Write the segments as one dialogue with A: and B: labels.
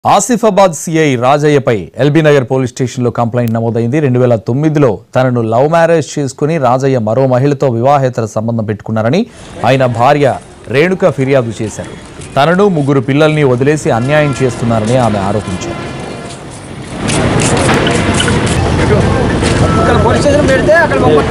A: Asifabad CI రాజయ్యపై LB Nagar police స్టేషన్లో complaint నమోదైంది రెండు వేల తొమ్మిదిలో తనను లవ్ మ్యారేజ్ చేసుకుని రాజయ్య మరో మహిళతో వివాహేతర సంబంధం పెట్టుకున్నారని ఆయన భార్య రేణుక ఫిర్యాదు చేశారు తనను ముగ్గురు పిల్లల్ని వదిలేసి అన్యాయం చేస్తున్నారని ఆమె ఆరోపించారు
B: ఇక్కడ పోలీస్ స్టేషన్ పెడితే అక్కడ పంప-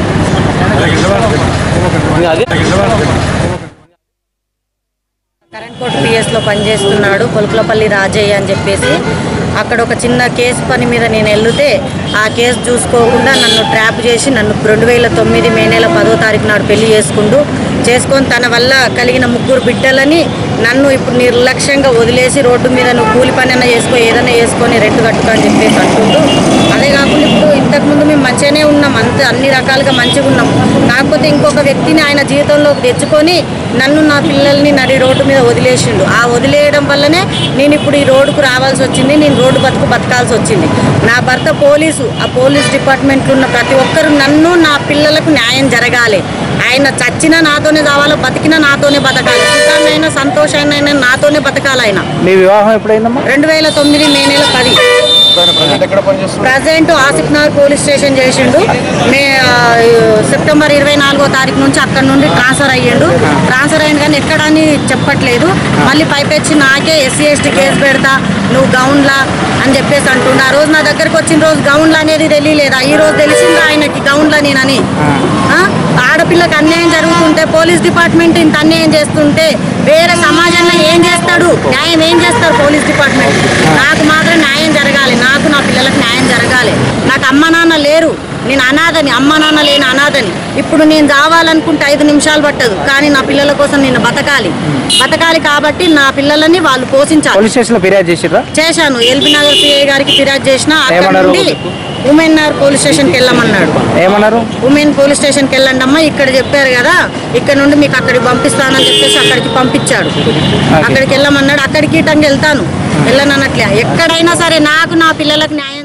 C: కరెంట్ కోర్టు పిఎస్లో పనిచేస్తున్నాడు కొలుకులపల్లి రాజయ్య అని చెప్పేసి అక్కడ ఒక చిన్న కేసు పని మీద నేను వెళ్తే ఆ కేసు చూసుకోకుండా నన్ను ట్రాప్ చేసి నన్ను రెండు వేల తొమ్మిది మే నెల పదో తారీఖు నాడు పెళ్లి చేసుకుంటూ చేసుకొని తన వల్ల కలిగిన ముగ్గురు బిడ్డలని నన్ను ఇప్పుడు నిర్లక్ష్యంగా వదిలేసి రోడ్డు మీద నువ్వు కూలి పని అయినా చేసుకో ఏదైనా చేసుకొని రెంట్ కట్టుకో అని చెప్పేసి అంటుంటూ అదే కాకుండా ఇప్పుడు ఇంతకుముందు మేము మంచిగానే ఉన్నాం అంత అన్ని రకాలుగా మంచిగా ఉన్నాం కాకపోతే ఇంకొక వ్యక్తిని ఆయన జీవితంలోకి తెచ్చుకొని నన్ను నా పిల్లల్ని నడి రోడ్డు మీద వదిలేసిండు ఆ వదిలేయడం వల్లనే నేను ఇప్పుడు ఈ రోడ్డుకు రావాల్సి వచ్చింది నేను రోడ్డు బతుకు బతకాల్సి వచ్చింది నా భర్త పోలీసు ఆ పోలీస్ డిపార్ట్మెంట్లో ఉన్న ప్రతి ఒక్కరు నన్ను నా పిల్లలకు న్యాయం జరగాలి ఆయన చచ్చినా నాతోనే కావాలో బతికినా నాతోనే బతకాలి సుఖాన్నైనా సంతోషాన్నైనా నాతోనే బతకాలి ఆయన
B: మీ వివాహం ఎప్పుడైందమ్మా
C: రెండు వేల తొమ్మిది మే నెల పది present Asif Nagar police station చేసిండు మే ఆ, సెప్టెంబర్ ఇరవై నాలుగో తారీఖు నుంచి అక్కడ నుండి ట్రాన్స్ఫర్ అయ్యిండు ట్రాన్స్ఫర్ అయ్యింది కానీ ఎక్కడని చెప్పట్లేదు మళ్ళీ పైపెచ్చి నాకే ఎస్సీ ఎస్టీ కేసు పెడతా నువ్వు గౌన్లా అని చెప్పేసి అంటుండు ఆ రోజు నా దగ్గరకు వచ్చిన రోజు గౌన్లా అనేది తెలియలేదా ఈ రోజు తెలిసిందా ఆయనకి గౌన్లా నేనని ఆ? ఆడపిల్లకి అన్యాయం జరుగుతుంటే పోలీస్ డిపార్ట్మెంట్ ఇంత అన్యాయం చేస్తుంటే వేరే సమాజంలో ఏం చేస్తాడు న్యాయం ఏం చేస్తారు పోలీస్ డిపార్ట్మెంట్ నాకు మాత్రం న్యాయం జరగాలి నాకు నా పిల్లలకు న్యాయం జరగాలి నాకు అమ్మ నాన్న లేరు నేను అనాథని అమ్మ నాన్న లేని అనాథని ఇప్పుడు నేను రావాలనుకుంటే ఐదు నిమిషాలు పట్టదు కానీ నా పిల్లల కోసం నేను బతకాలి బతకాలి కాబట్టి నా పిల్లలని వాళ్ళు పోషించాలి
B: పోలీస్ స్టేషన్ లో ఫిర్యాదు చేసిర్రా
C: చేశాను ఎల్బీ నగర్ సిఐ గారికి ఫిర్యాదు చేసిన అక్కడ
B: ఏమన్నారు?
C: నుండి ఉమెన్ నగర్ పోలీస్ స్టేషన్కి వెళ్ళమన్నాడు
B: ఏమన్నారు
C: ఉమెన్ పోలీస్ స్టేషన్కి వెళ్ళండి అమ్మా ఇక్కడ చెప్పారు కదా ఇక్కడ నుండి మీకు అక్కడికి పంపిస్తానని చెప్పేసి అక్కడికి పంపించాడు అక్కడికి వెళ్ళమన్నాడు అక్కడికి ఇటంగా వెళ్తాను వెళ్ళనన్నట్లే ఎక్కడైనా సరే నాకు నా పిల్లలకు న్యాయం